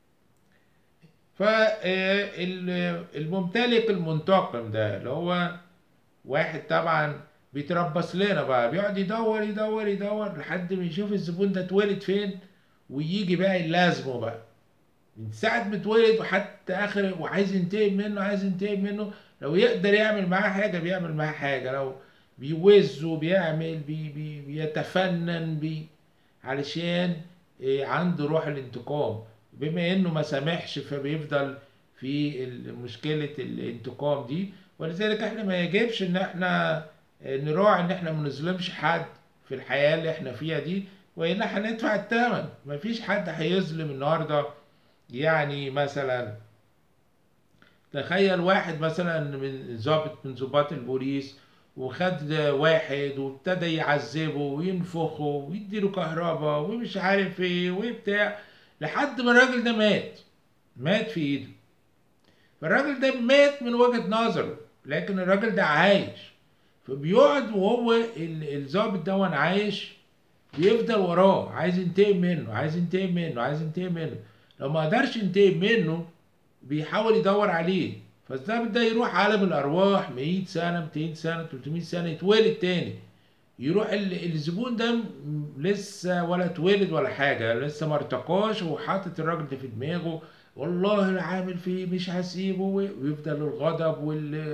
فالممتلك المنتقم ده اللي هو واحد طبعا بيتربص لنا بقى بيقعد يدور يدور يدور لحد ما يشوف الزبون ده اتولد فين ويجي بقى يلازمه بقى من ساعة ما اتولد وحتى آخر وعايز ينتقم منه عايز ينتقم منه لو يقدر يعمل معاه حاجة بيعمل معاه حاجة لو بيوزه بيعمل بي بي بيتفنن بي علشان إيه، عنده روح الانتقام بما انه ما سامحش فبيفضل في ال- مشكلة الانتقام دي ولذلك احنا ما يجبش ان احنا آه، نراعي ان احنا ما نظلمش حد في الحياة اللي احنا فيها دي والا هندفع الثمن مفيش حد هيظلم النهارده يعني مثلا تخيل واحد مثلا من ضابط من ضباط البوليس وخد واحد وابتدى يعذبه وينفخه ويديله كهرباء ومش عارف ايه وبتاع لحد ما الراجل ده مات مات في ايده فالراجل ده مات من وجهة نظره لكن الراجل ده عايش فبيقعد وهو ال- الضابط ده وانا عايش بيفضل وراه عايز ينتقم منه عايز ينتقم منه عايز ينتقم منه لو ما قدرش ينتقم منه بيحاول يدور عليه فالضابط ده يروح عالم الارواح 100 سنه 200 سنه 300 سنه يتولد تاني يروح ال- الزبون ده م- لسه ولا اتولد ولا حاجه لسه ما ارتقاش وحاطط الراجل ده في دماغه والله انا عامل فيه مش هسيبه و- ويفضل الغضب وال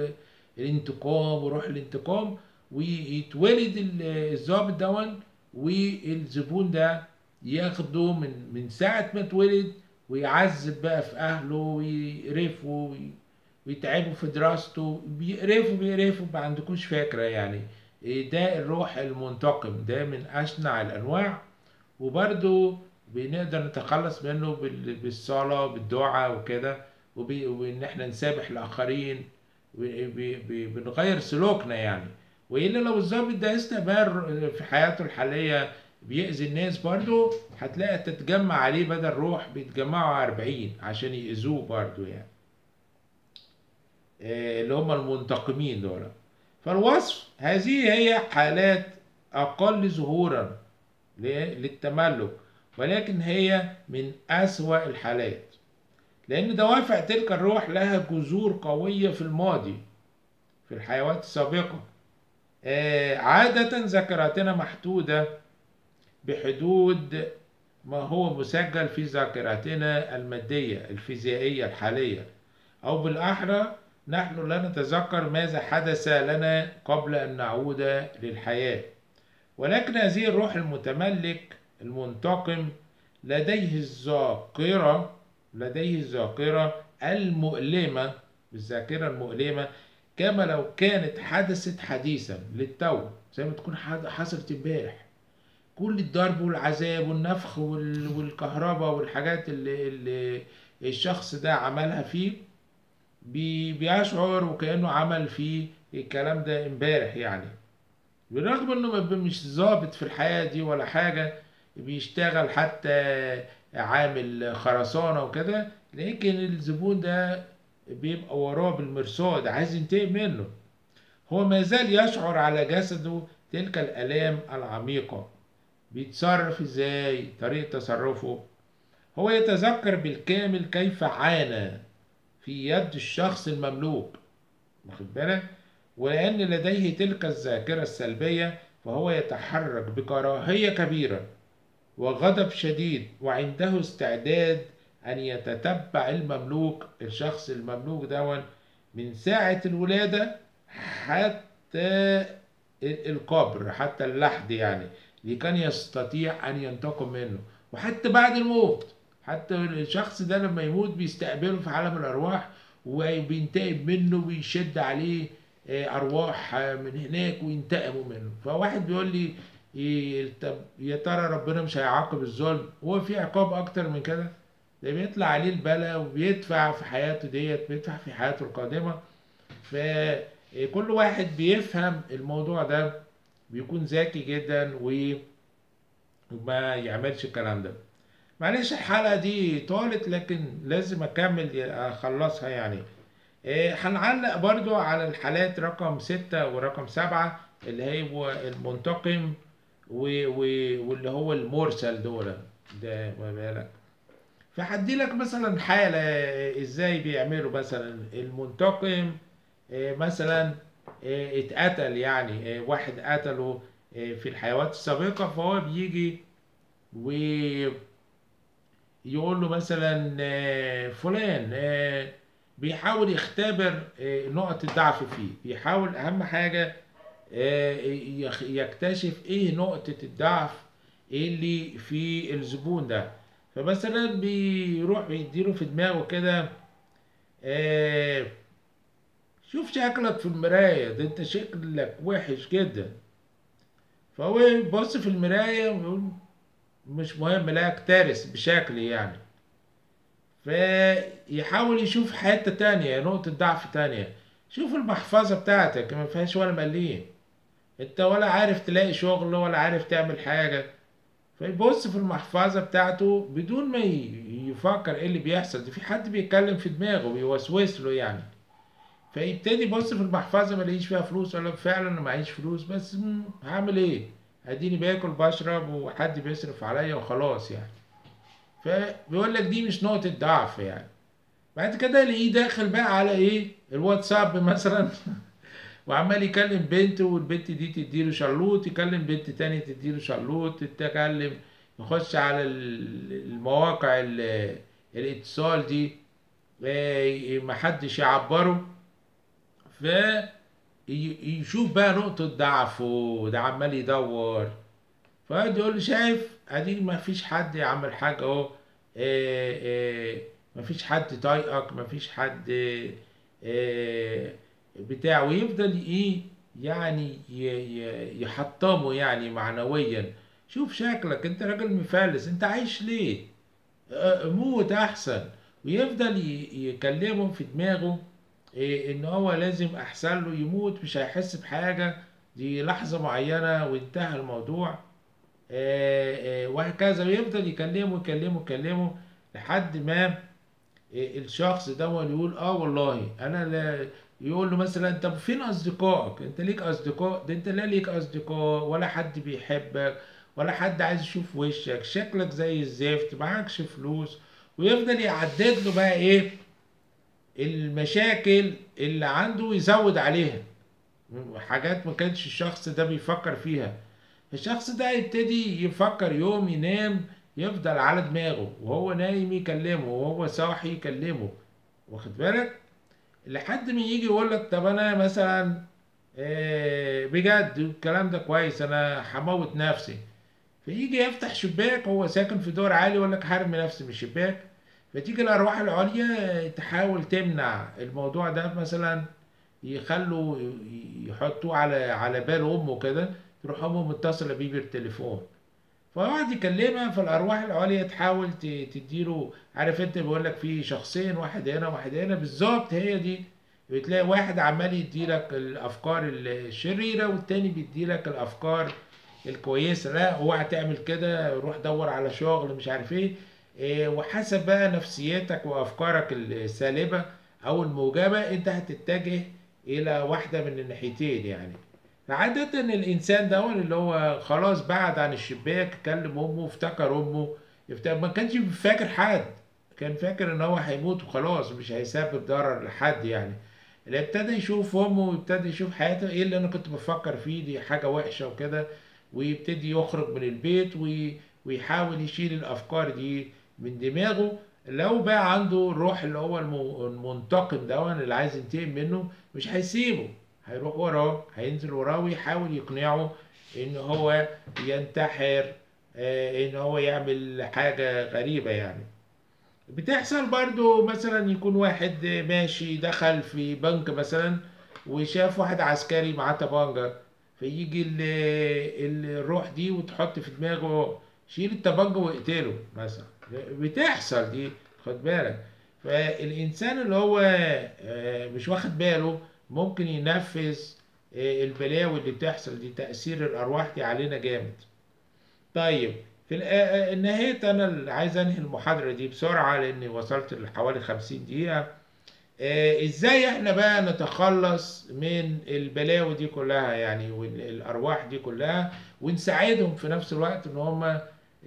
الانتقام وروح الانتقام ويتولد ال- الضابط دون والزبون ده ياخده من من ساعة ما اتولد ويعذب بقى في أهله ويقرفه وي- ويتعبوا في دراسته بيقرفوا بيقرفوا ما عندكوش فكرة يعني إيه ده الروح المنتقم ده من أشنع الأنواع وبرضو بنقدر نتخلص منه بال- بالصلاة بالدعاء وكده وب- وإن إحنا نسامح الآخرين وبنغير سلوكنا يعني وإلا لو الضابط ده استمر في حياته الحالية بيأذي الناس برضو هتلاقي تتجمع عليه بدل روح بيتجمعوا أربعين عشان يأذوه برضو يعني آه، اللي هم المنتقمين دول فالوصف هذه هي حالات أقل ظهورا ل- للتملك ولكن هي من أسوأ الحالات لأن دوافع تلك الروح لها جذور قوية في الماضي في الحيوات السابقة آه، عادة ذاكرتنا محدودة بحدود ما هو مسجل في ذاكرتنا المادية الفيزيائية الحالية أو بالأحرى نحن لا نتذكر ماذا حدث لنا قبل أن نعود للحياة ولكن هذه الروح المتملك المنتقم لديه الذاكرة لديه الذاكرة المؤلمة الذاكرة المؤلمة كما لو كانت حدثت حديثا للتو زي ما تكون حد- حصلت امبارح كل الضرب والعذاب والنفخ وال- والكهرباء والحاجات اللي, اللي الشخص ده عملها فيه بي- بيشعر وكأنه عمل فيه الكلام ده امبارح يعني بالرغم انه ما بي- مش ظابط في الحياة دي ولا حاجة بيشتغل حتى عامل خرسانة وكده لكن الزبون ده بيبقى وراه بالمرصاد عايز ينتقم منه هو ما زال يشعر على جسده تلك الآلام العميقة بيتصرف ازاي طريقة تصرفه هو يتذكر بالكامل كيف عانى في يد الشخص المملوك واخد بالك ولأن لديه تلك الذاكرة السلبية فهو يتحرك بكراهية كبيرة وغضب شديد وعنده استعداد أن يتتبع المملوك الشخص المملوك دون من ساعة الولادة حتى القبر حتى اللحد يعني لكان يستطيع أن ينتقم منه وحتى بعد الموت حتى الشخص ده لما يموت بيستقبله في عالم الأرواح وبينتقم منه ويشد عليه آه، أرواح آه، من هناك وينتقموا منه فواحد بيقول لي إيه، طب يا ترى ربنا مش هيعاقب الظلم هو في عقاب أكتر من كده ده بيطلع عليه البلاء وبيدفع في حياته ديت بيدفع في حياته القادمة فكل واحد بيفهم الموضوع ده بيكون ذكي جدا و- وما يعملش الكلام ده معلش الحلقة دي طالت لكن لازم أكمل أخلصها يعني إيه، هنعلق برضو على الحالات رقم ستة ورقم سبعة اللي هو المنتقم و- و- واللي هو المرسل دول ده ما بالك فهدي لك مثلا حالة ازاي بيعملوا مثلا المنتقم إيه، مثلا إيه، اتقتل يعني إيه، واحد قتله إيه، في الحيوات السابقة فهو بيجي ويقول له مثلا آه، فلان آه، بيحاول يختبر آه، نقط الضعف فيه بيحاول أهم حاجة آه، يخ- يكتشف ايه نقطة الضعف اللي في الزبون ده فمثلا بيروح بيديله في دماغه كده آه، شوف شكلك في المراية ده انت شكلك وحش جدا فهو يبص في المراية ويقول مش مهم لا اكترث بشكلي يعني فيحاول يشوف حتة تانية نقطة ضعف تانية شوف المحفظة بتاعتك ما فيهاش ولا مليم انت ولا عارف تلاقي شغل ولا عارف تعمل حاجة فيبص في المحفظة بتاعته بدون ما ي- يفكر ايه اللي بيحصل ده في حد بيتكلم في دماغه بيوسوس له يعني فيبتدي يبص في المحفظة ما لقيش فيها فلوس ولا فعلا انا معيش فلوس بس مم، هعمل ايه اديني باكل بشرب وحد بيصرف عليا وخلاص يعني فبيقول لك دي مش نقطة ضعف يعني بعد كده الاقيه داخل بقى على ايه الواتساب مثلا وعمال يكلم بنت والبنت دي تديله شلوط يكلم بنت تانية تديله شلوط تتكلم يخش على ال- المواقع ال- الاتصال دي آه، محدش يعبره ي- يشوف بقى نقطة ضعفه ده عمال يدور فيقعد يقول له شايف ادي ما فيش حد يعمل حاجة اهو آه، آه، ما فيش حد طايقك ما فيش حد آه، بتاع ويفضل ايه يعني ي- ي- يحطمه يعني معنويا شوف شكلك انت راجل مفلس انت عايش ليه آه، موت احسن ويفضل ي- يكلمه في دماغه إيه ان هو لازم احسن له يموت مش هيحس بحاجة دي لحظة معينة وانتهى الموضوع آه، آه، وهكذا ويفضل يكلمه يكلمه يكلمه لحد ما إيه الشخص ده هو اللي يقول اه والله انا لا يقول له مثلا طب فين اصدقائك انت ليك اصدقاء ده انت لا ليك اصدقاء ولا حد بيحبك ولا حد عايز يشوف وشك شكلك زي الزفت معكش فلوس ويفضل يعدد له بقى ايه المشاكل اللي عنده ويزود عليها حاجات ما كانش الشخص ده بيفكر فيها الشخص ده يبتدي يفكر يوم ينام يفضل على دماغه وهو نايم يكلمه وهو صاحي يكلمه واخد بالك لحد ما يجي يقول لك طب انا مثلا آه، بجد الكلام ده كويس انا هموت نفسي فيجي يفتح شباك هو ساكن في دور عالي يقول لك هرمي نفسي من الشباك فتيجي الارواح العليا تحاول تمنع الموضوع ده مثلا يخلوا يحطوه على على بال امه كده تروح امه متصله بيه بالتليفون فيقعد يكلمها فالارواح العليا تحاول ت- تديله عارف انت بيقول لك في شخصين واحد هنا واحد هنا بالظبط هي دي بتلاقي واحد عمال يديلك الافكار الشريره والتاني بيديلك الافكار الكويسه لا اوعى تعمل كده روح دور على شغل مش عارف ايه إيه، وحسب بقى نفسيتك وافكارك السالبه او الموجبه انت هتتجه الى واحده من الناحيتين يعني فعادة الإنسان ده هو اللي هو خلاص بعد عن الشباك كلم أمه افتكر أمه افتكر ما كانش فاكر حد كان فاكر إن هو هيموت وخلاص مش هيسبب ضرر لحد يعني اللي ابتدى يشوف أمه وابتدى يشوف حياته إيه اللي أنا كنت بفكر فيه دي حاجة وحشة وكده ويبتدي يخرج من البيت وي ويحاول يشيل الأفكار دي من دماغه لو بقى عنده الروح اللي هو الم- المنتقم ده اللي عايز ينتقم منه مش هيسيبه هيروح وراه هينزل وراه ويحاول يقنعه ان هو ينتحر آه، ان هو يعمل حاجة غريبة يعني بتحصل برضو مثلا يكون واحد ماشي دخل في بنك مثلا وشاف واحد عسكري معاه طبانجة فيجي ال- ال- الروح دي وتحط في دماغه شيل الطبانجة واقتله مثلا بتحصل دي خد بالك فالإنسان اللي هو آه، مش واخد باله ممكن ينفذ آه، البلاوي اللي بتحصل دي تأثير الأرواح دي علينا جامد طيب في الآ- آه، نهاية أنا اللي عايز أنهي المحاضرة دي بسرعة لأني وصلت لحوالي 50 دقيقة آه، إزاي إحنا بقى نتخلص من البلاوي دي كلها يعني والأرواح دي كلها ونساعدهم في نفس الوقت إن هم آه،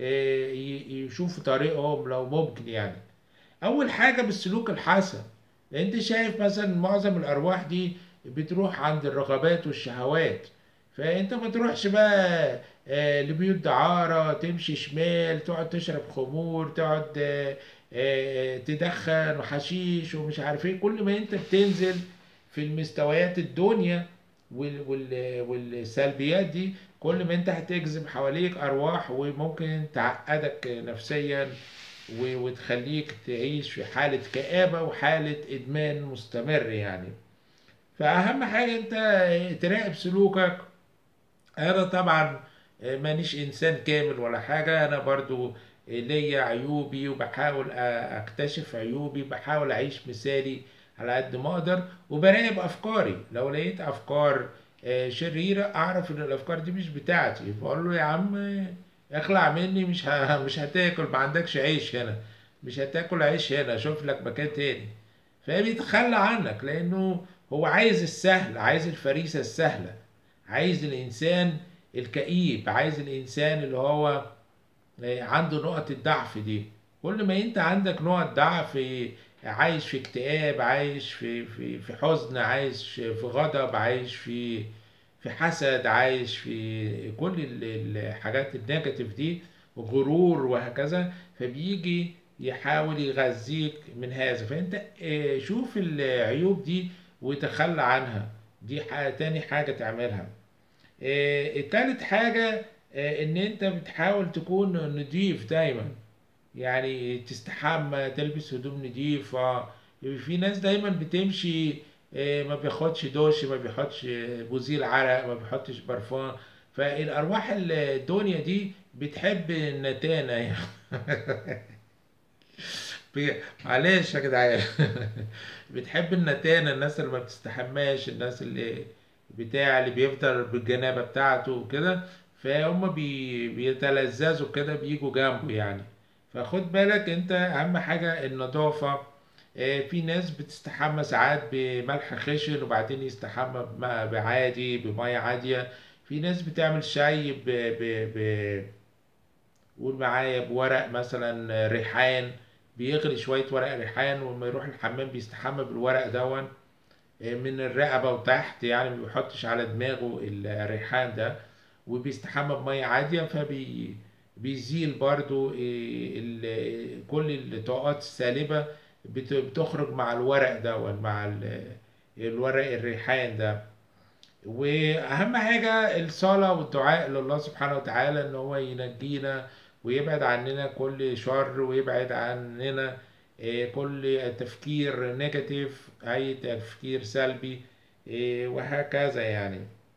ي- يشوفوا طريقهم لو ممكن يعني اول حاجه بالسلوك الحسن لان انت شايف مثلا معظم الارواح دي بتروح عند الرغبات والشهوات فانت ما تروحش بقى آه، لبيوت دعارة تمشي شمال تقعد تشرب خمور تقعد آه، آه، تدخن وحشيش ومش عارف ايه كل ما انت بتنزل في المستويات الدنيا وال وال والسلبيات دي كل ما انت هتجذب حواليك ارواح وممكن تعقدك نفسيا و- وتخليك تعيش في حالة كآبة وحالة إدمان مستمر يعني فأهم حاجة أنت تراقب سلوكك أنا طبعا مانيش إنسان كامل ولا حاجة أنا برضو ليا عيوبي وبحاول أكتشف عيوبي بحاول أعيش مثالي على قد ما أقدر وبراقب أفكاري لو لقيت أفكار آه، شريرة أعرف إن الأفكار دي مش بتاعتي فأقول له يا عم اخلع مني مش ه... مش هتاكل ما عندكش عيش هنا مش هتاكل عيش هنا شوف لك مكان تاني فبيتخلى عنك لانه هو عايز السهل عايز الفريسة السهلة عايز الانسان الكئيب عايز الانسان اللي هو عنده نقط الضعف دي كل ما انت عندك نقط ضعف عايش في اكتئاب عايش في في في حزن عايش في غضب عايش في في حسد عايش في كل ال- الحاجات النيجاتيف دي غرور وهكذا فبيجي يحاول يغذيك من هذا فانت آه، شوف العيوب دي وتخلى عنها دي حاجة تاني حاجة تعملها آه، التالت حاجة آه، ان انت بتحاول تكون نضيف دايما يعني تستحمى تلبس هدوم نضيفة في ناس دايما بتمشي آه، ما بياخدش دوش ما بيحطش بوزيل عرق ما بيحطش برفان فالارواح الدنيا دي بتحب النتانة يعني بي- معلش يا جدعان بتحب النتانة الناس اللي ما بتستحماش الناس اللي بتاع اللي بيفضل بالجنابة بتاعته وكده فهم بي بيتلذذوا كده بيجوا جنبه يعني فخد بالك انت اهم حاجة النظافة آه، في ناس بتستحمى ساعات بملح خشن وبعدين يستحمى بم- بعادي بمية عادية في ناس بتعمل شاي ب... ب... ب... قول معايا بورق مثلا ريحان بيغلي شوية ورق ريحان ولما يروح الحمام بيستحمى بالورق دون من الرقبة وتحت يعني ما بيحطش على دماغه الريحان ده وبيستحمى بمية عادية فبي بيزيل برضو إيه، ال- كل الطاقات السالبة بت- بتخرج مع الورق ده مع ال- الورق الريحان ده واهم حاجه الصلاه والدعاء لله سبحانه وتعالى ان هو ينجينا ويبعد عننا كل شر ويبعد عننا آه، كل تفكير نيجاتيف اي تفكير سلبي آه، وهكذا يعني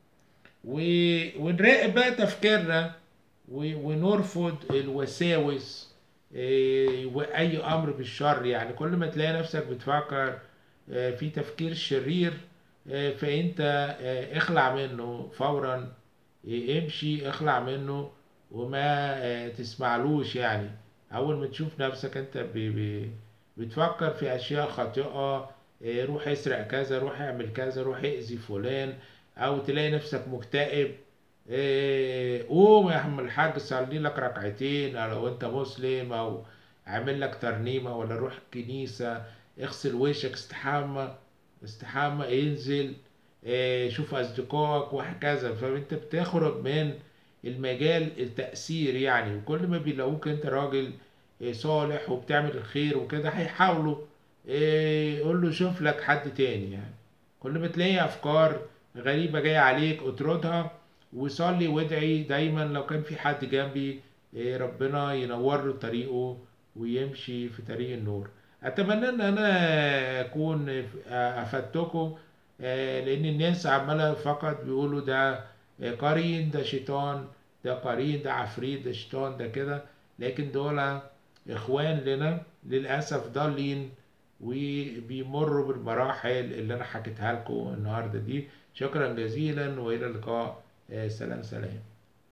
و- ونراقب بقى تفكيرنا و- ونرفض الوساوس آه، واي امر بالشر يعني كل ما تلاقي نفسك بتفكر آه، في تفكير شرير آه، فانت آه، اخلع منه فورا آه، امشي اخلع منه وما آه، تسمعلوش يعني اول ما تشوف نفسك انت ب- ب- بتفكر في اشياء خاطئة آه، روح اسرق كذا روح اعمل كذا روح اذي فلان او تلاقي نفسك مكتئب آه، قوم يا عم الحاج صلي لك ركعتين او لو انت مسلم او اعمل لك ترنيمة ولا روح الكنيسة اغسل وشك استحمى استحمى انزل آه، شوف اصدقائك وهكذا فانت بتخرج من المجال التأثير يعني وكل ما بيلاقوك انت راجل آه، صالح وبتعمل الخير وكده هيحاولوا آه، يقول له شوف لك حد تاني يعني كل ما تلاقي افكار غريبة جاية عليك اطردها وصلي وادعي دايما لو كان في حد جنبي آه، ربنا ينور له طريقه ويمشي في طريق النور اتمنى ان انا اكون افدتكم آه، لان الناس عماله فقط بيقولوا ده آه، قرين ده شيطان ده قرين ده عفريت ده شيطان ده كده لكن دول اخوان لنا للاسف ضالين وبيمروا بالمراحل اللي انا حكيتها لكم النهارده دي شكرا جزيلا والى اللقاء آه، سلام سلام